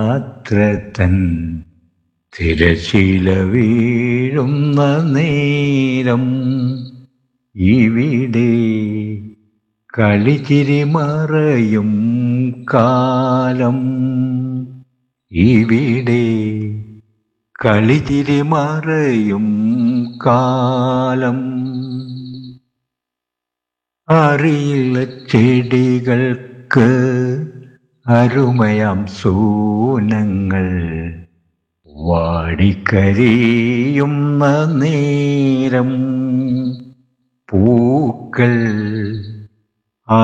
യാത്ര തൻ തിരശീല വീഴുന്ന നേരം ഇവിടെ കളിച്ചിരി മറയും കാലം ഇവിടെ കളിച്ചിരി മറയും കാലം അറിയില്ല ചെടികൾക്ക് അരുമയാം സൂനങ്ങൾ വാടിക്കരിയുന്ന നേരം പൂക്കൾ